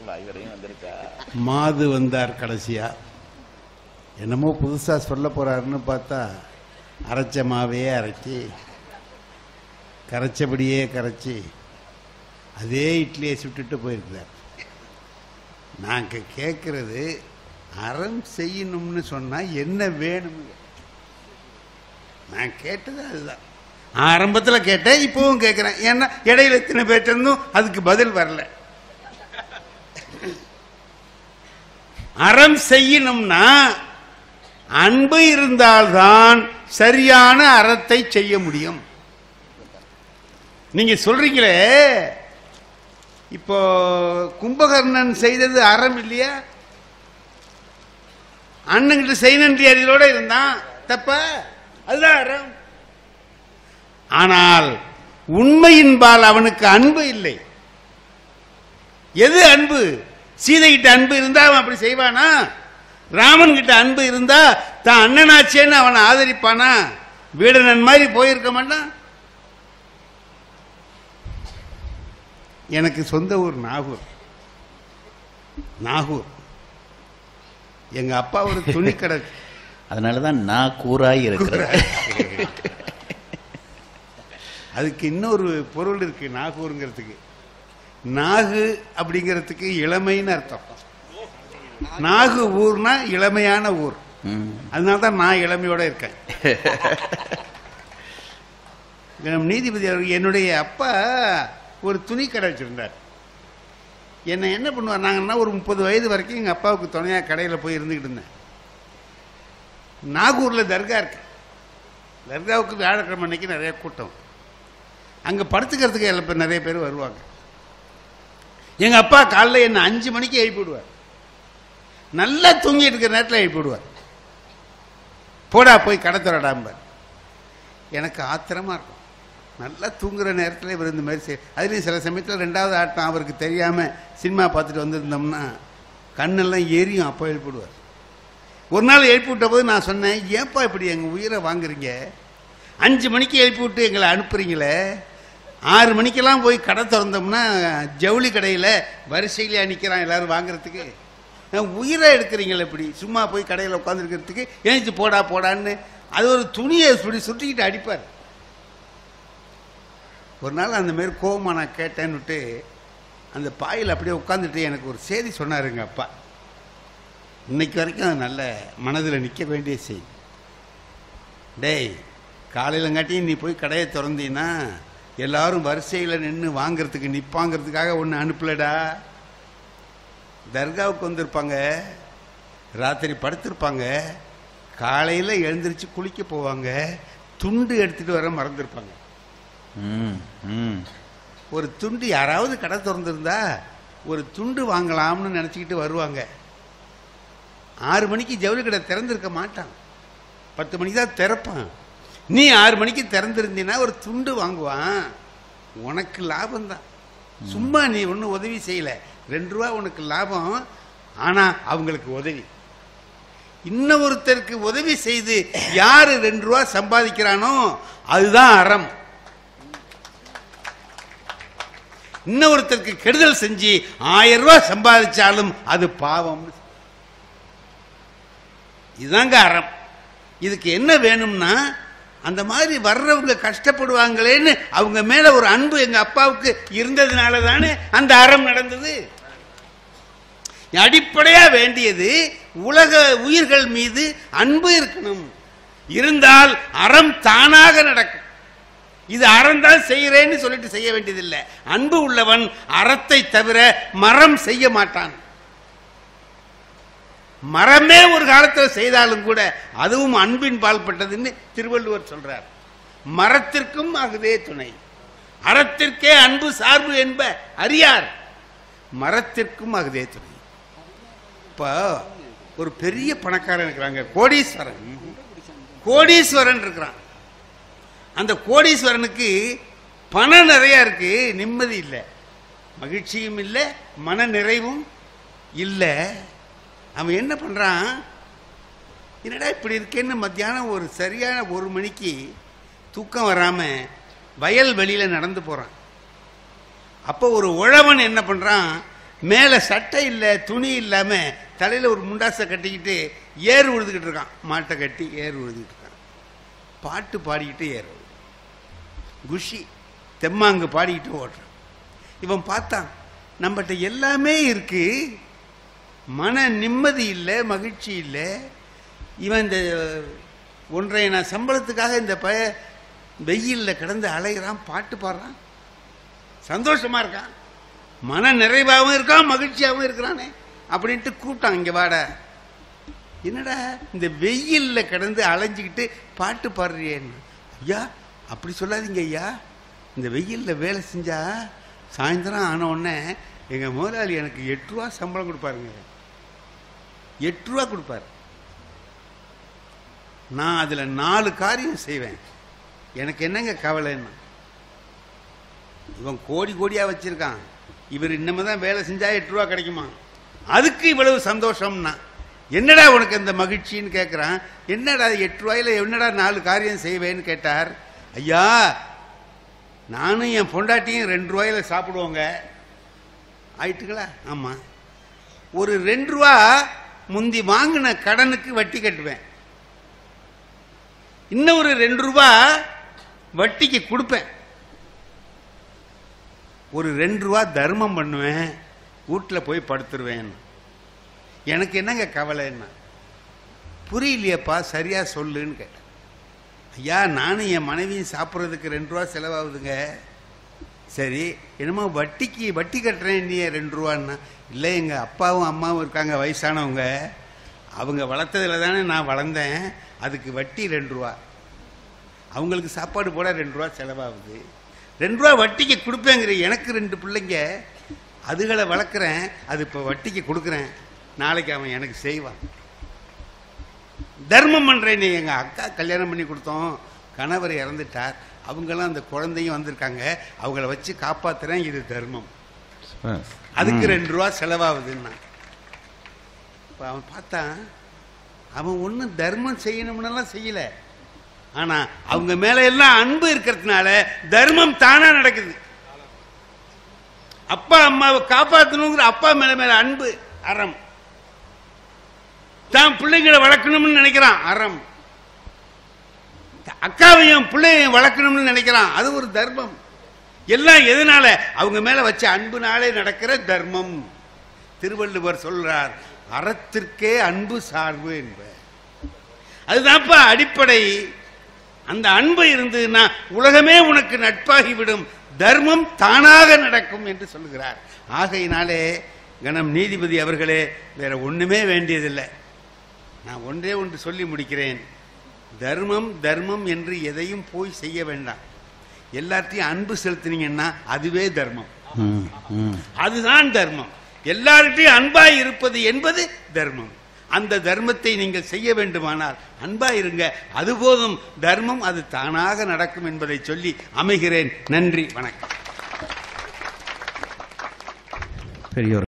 வாய்வரையும் வந்திருக்கா மாது வந்தார் கடைசியா என்னமோ புதுசா சொல்ல போறாருன்னு பார்த்தா அரைச்ச மாவையே அரைச்சி கரைச்சபடியே கரைச்சி அதே இட்லியை சுட்டுட்டு போயிருக்கிறார் நாங்க கேட்கறது அறம் செய்யணும்னு சொன்னா என்ன வேணும் நான் கேட்டது அதுதான் ஆரம்பத்தில் கேட்டேன் இப்பவும் கேட்கிறேன் ஏன்னா இடையில எத்தனை பேர்ட்டிருந்தும் அதுக்கு பதில் வரல அறம் செய்யணும்னா அன்பு இருந்தால்தான் சரியான அறத்தை செய்ய முடியும் நீங்க சொல்றீங்களே இப்போ கும்பகர்ணன் செய்தது அறம் இல்லையா அண்ணங்கிட்ட செய்யணுன்ற அறிவோட இருந்தான் தப்ப அதுதான் அறம் ஆனால் உண்மையின்பால் அவனுக்கு அன்பு இல்லை எது அன்பு சீதை கிட்ட அன்பு இருந்தா அவன் அப்படி செய்வானா ராமன் கிட்ட அன்பு இருந்தா தான் அண்ணனாச்சேன்னு அவனை ஆதரிப்பானா வீடனன் மாதிரி போயிருக்க மாட்டான் எனக்கு சொந்த ஊர் நாகூர் நாகூர் எங்க அப்பா ஒரு துணிக்கடை அதனாலதான் நான் கூறாய் இருக்கிறேன் அதுக்கு இன்னொரு பொருள் இருக்கு நாகூருங்கிறதுக்கு நாகு அப்படிங்கிறதுக்கு இளமைன்னு அர்த்தம் நாகு ஊர்னா இளமையான ஊர் ம். அதனால தான் நான் இளமையோட இருக்கேன் நம் நீதிபதி அவர்கள் என்னுடைய அப்பா ஒரு துணி கடை வச்சிருந்தார் என்னை என்ன பண்ணுவார் நாங்கன்னா ஒரு முப்பது வயது வரைக்கும் எங்கள் அப்பாவுக்கு துணையாக கடையில் போய் இருந்துக்கிட்டு இருந்தேன் நாகூரில் தர்கா இருக்கு தர்காவுக்கு வியாழக்கிழமை அன்னைக்கு நிறைய கூட்டம் அங்கே படுத்துக்கிறதுக்கு எல்லா பேர் நிறைய பேர் வருவாங்க எங்கள் அப்பா காலைல என்னை அஞ்சு மணிக்கு எழுப்பி விடுவார் நல்லா தூங்கிட்டு இருக்கிற நேரத்தில் எழுப்பி விடுவார் போடா போய் கடை திறடாம்பார் எனக்கு ஆத்திரமா இருக்கும் நல்லா தூங்குற நேரத்தில் இவர் இந்த மாதிரி செய் அதுலேயும் சில சமயத்தில் ரெண்டாவது ஆட்டம் அவருக்கு தெரியாமல் சினிமா பார்த்துட்டு வந்திருந்தோம்னா கண்ணெல்லாம் எரியும் அப்போ எழுப்பிவிடுவார் ஒரு நாள் எழுப்பி விட்ட போது நான் சொன்னேன் ஏன்பா இப்படி எங்கள் உயிரை வாங்குறீங்க அஞ்சு மணிக்கு எழுப்பி விட்டு எங்களை அனுப்புறீங்களே ஆறு மணிக்கெல்லாம் போய் கடை திறந்தோம்னா ஜவுளி கடையில் வரிசையிலே நிற்கிறான் எல்லாரும் வாங்குறதுக்கு அஹ் உயிரை எடுக்கிறீங்களே இப்படி சும்மா போய் கடையில் உட்காந்துருக்கிறதுக்கு ஏஞ்சி போடா போடான்னு அது ஒரு துணியை இப்படி சுட்டிக்கிட்டு அடிப்பார் ஒரு நாள் அந்த மாதிரி கோவமா நான் கேட்டேன்னுட்டு அந்த பாயில் அப்படியே உட்காந்துட்டு எனக்கு ஒரு செய்தி சொன்னாருங்க அப்பா இன்னைக்கு வரைக்கும் அது நல்ல மனதில் நிற்க வேண்டிய செய்தி டேய் காலையிலங்காட்டியும் நீ போய் கடையை திறந்தீன்னா எல்லாரும் வரிசையில் நின்று வாங்குறதுக்கு நிற்பாங்கிறதுக்காக ஒன்று அனுப்பலடா தர்காவுக்கு வந்திருப்பாங்க ராத்திரி படுத்திருப்பாங்க காலையில் எழுந்திரிச்சு குளிக்க போவாங்க துண்டு எடுத்துட்டு வர மறந்துருப்பாங்க ம், ம். ஒரு துண்டு யாராவது கடை திறந்திருந்தா ஒரு துண்டு வாங்கலாம்னு நினச்சிக்கிட்டு வருவாங்க ஆறு மணிக்கு ஜவுளி கடை திறந்திருக்க மாட்டான் பத்து மணிக்கு தான் திறப்பான் நீ ஆறு மணிக்கு திறந்திருந்தீன்னா ஒரு துண்டு வாங்குவான் உனக்கு லாபம் தான் சும்மா நீ ஒன்றும் உதவி செய்யல ரெண்டு ரூபா உனக்கு லாபம் ஆனா அவங்களுக்கு உதவி இன்னொருத்தருக்கு உதவி செய்து யாரு ரெண்டு ரூபா சம்பாதிக்கிறானோ அதுதான் அறம் இன்னொருத்தருக்கு கெடுதல் செஞ்சு ஆயிரம் ரூபாய் சம்பாதிச்சாலும் அது பாவம் இதுதாங்க அறம் இதுக்கு என்ன வேணும்னா அந்த மாதிரி வர்றவங்க கஷ்டப்படுவாங்களேன்னு அவங்க மேல ஒரு அன்பு எங்க அப்பாவுக்கு இருந்ததுனால தானே அந்த அறம் நடந்தது அடிப்படையா வேண்டியது உலக உயிர்கள் மீது அன்பு இருக்கணும் இருந்தால் அறம் தானாக நடக்கும் இது அறம் தான் செய்கிறேன்னு சொல்லிட்டு செய்ய வேண்டியதில்லை அன்பு உள்ளவன் அறத்தை தவிர மரம் செய்ய மாட்டான் மரமே ஒரு காலத்தில் செய்தாலும் கூட அதுவும் அன்பின் பால்பட்டதுன்னு திருவள்ளுவர் சொல்றார் மரத்திற்கும் அகுதே துணை அறத்திற்கே அன்பு சார்பு என்ப அறியார் மரத்திற்கும் அகுதே துணை இப்போ ஒரு பெரிய பணக்காரன் இருக்கிறாங்க கோடீஸ்வரன் கோடீஸ்வரன் இருக்கிறான் அந்த கோடீஸ்வரனுக்கு பணம் நிறைய இருக்கு நிம்மதி இல்லை மகிழ்ச்சியும் இல்லை மன நிறைவும் இல்லை அவன் என்ன பண்றான் என்னடா இப்படி இருக்கேன்னு மத்தியானம் ஒரு சரியான ஒரு மணிக்கு தூக்கம் வராம வயல் வெளியில நடந்து போறான் அப்போ ஒரு உழவன் என்ன பண்றான் மேலே சட்டை இல்லை துணி இல்லாம தலையில ஒரு முண்டாசை கட்டிக்கிட்டு ஏறு உழுதுகிட்டு இருக்கான் மாட்டை கட்டி ஏறு உழுதுகிட்டு இருக்கான் பாட்டு பாடிக்கிட்டு ஏறு உழுது. குஷி தெம்மாங்கு பாடிக்கிட்டு ஓடுறான் இவன் பார்த்தான் நம்மகிட்ட எல்லாமே இருக்கு மன நிம்மதி இல்லை மகிழ்ச்சி இல்லை இவன் இந்த ஒன்றைய நான் சம்பளத்துக்காக இந்த பய வெயிலில் கிடந்து அலைகிறான் பாட்டு பாடுறான் சந்தோஷமா இருக்கான் மன நிறைவாகவும் இருக்கான் மகிழ்ச்சியாகவும் இருக்கிறானே அப்படின்ட்டு கூப்பிட்டான் இங்க வாட என்னடா இந்த வெயில்ல கிடந்து அலைஞ்சிக்கிட்டு பாட்டு பாடுறியேன்னு ஐயா அப்படி சொல்லாதீங்க ஐயா இந்த வெயில்ல வேலை செஞ்சா சாயந்தரம் ஆன உடனே எங்க முதலாளி எனக்கு எட்டு ரூபா சம்பளம் கொடுப்பாருங்க எட்டு ரூபா கொடுப்பாரு நான் அதுல நாலு காரியம் செய்வேன் எனக்கு என்னங்க கவலைன்னா இவன் கோடி கோடியா வச்சிருக்கான் இவர் இன்னமே தான் வேலை செஞ்சா எட்டு ரூபா கிடைக்குமா அதுக்கு இவ்வளவு சந்தோஷம்னா என்னடா உனக்கு இந்த மகிழ்ச்சின்னு கேட்குறான் என்னடா எட்டு ரூபாயில என்னடா நாலு காரியம் செய்வேன்னு கேட்டார் ஐயா நானும் என் பொண்டாட்டியும் ரெண்டு ரூபாயில சாப்பிடுவோங்க ஆயிட்டுங்களா ஆமா ஒரு ரெண்டு ரூபா முந்தி வாங்கின கடனுக்கு வட்டி கட்டுவேன் இன்னும் ஒரு ரெண்டு ரூபா வட்டிக்கு கொடுப்பேன் ஒரு ரெண்டு ரூபா தர்மம் பண்ணுவேன் வீட்டில் போய் படுத்துருவேன் எனக்கு என்னங்க கவலைன்னா புரியலையேப்பா சரியா சொல்லுன்னு கேட்டேன் ஐயா நானும் என் மனைவியும் சாப்பிட்றதுக்கு ரெண்டு ரூபா செலவாகுதுங்க சரி என்னமோ வட்டிக்கு வட்டி கட்டுறேன் நீ ரெண்டு ரூபான்னா இல்லை எங்கள் அப்பாவும் அம்மாவும் இருக்காங்க வயசானவங்க அவங்க வளர்த்ததுல தானே நான் வளர்ந்தேன் அதுக்கு வட்டி ரெண்டு ரூபா அவங்களுக்கு சாப்பாடு போட ரெண்டு ரூபா செலவாகுது ரெண்டு ரூபா வட்டிக்கு கொடுப்பேங்கிற எனக்கு ரெண்டு பிள்ளைங்க அதுகளை வளர்க்குறேன் அது இப்போ வட்டிக்கு கொடுக்குறேன் நாளைக்கு அவன் எனக்கு செய்வான் தர்மம் பண்றேன் நீ எங்க அக்கா கல்யாணம் பண்ணி கொடுத்தோம் கணவர் இறந்துட்டார் அவங்கெல்லாம் அந்த குழந்தையும் வந்திருக்காங்க அவங்கள வச்சு காப்பாத்துறேன் இது தர்மம் அதுக்கு ரெண்டு ரூபா செலவாகுதுன்னா இப்ப அவன் பார்த்தான் அவன் ஒன்றும் தர்மம் செய்யணும்னெல்லாம் செய்யல ஆனா அவங்க மேல எல்லாம் அன்பு இருக்கிறதுனால தர்மம் தானா நடக்குது அப்பா அம்மாவை காப்பாற்றணுங்கிற அப்பா மேல மேல அன்பு அறம் தான் பிள்ளைங்களை வளர்க்கணும்னு நினைக்கிறான் அறம் அக்காவையும் பிள்ளையையும் வளர்க்கணும்னு நினைக்கிறான் அது ஒரு தர்மம் எல்லாம் எதனால அவங்க மேல வச்ச அன்புனாலே நடக்கிற தர்மம் திருவள்ளுவர் சொல்றார் அறத்திற்கே அன்பு சார்பு என்ப அதுதான்ப்பா அடிப்படை அந்த அன்பு இருந்ததுன்னா உலகமே உனக்கு நட்பாகிவிடும் தர்மம் தானாக நடக்கும் என்று சொல்லுகிறார் ஆகையினாலே கணம் நீதிபதி அவர்களே வேற ஒண்ணுமே வேண்டியதில்லை நான் ஒன்றே ஒன்று சொல்லி முடிக்கிறேன் தர்மம் தர்மம் என்று எதையும் போய் செய்ய வேண்டாம் எல்லாத்தையும் அன்பு செலுத்தினீங்கன்னா அதுவே தர்மம் ம், ம். அதுதான் தர்மம் எல்லார்கிட்டையும் அன்பாய் இருப்பது என்பது தர்மம் அந்த தர்மத்தை நீங்கள் செய்ய வேண்டுமானால் அன்பாய் இருங்க அது போதும் தர்மம் அது தானாக நடக்கும் என்பதை சொல்லி அமைகிறேன் நன்றி வணக்கம் பெரியோர்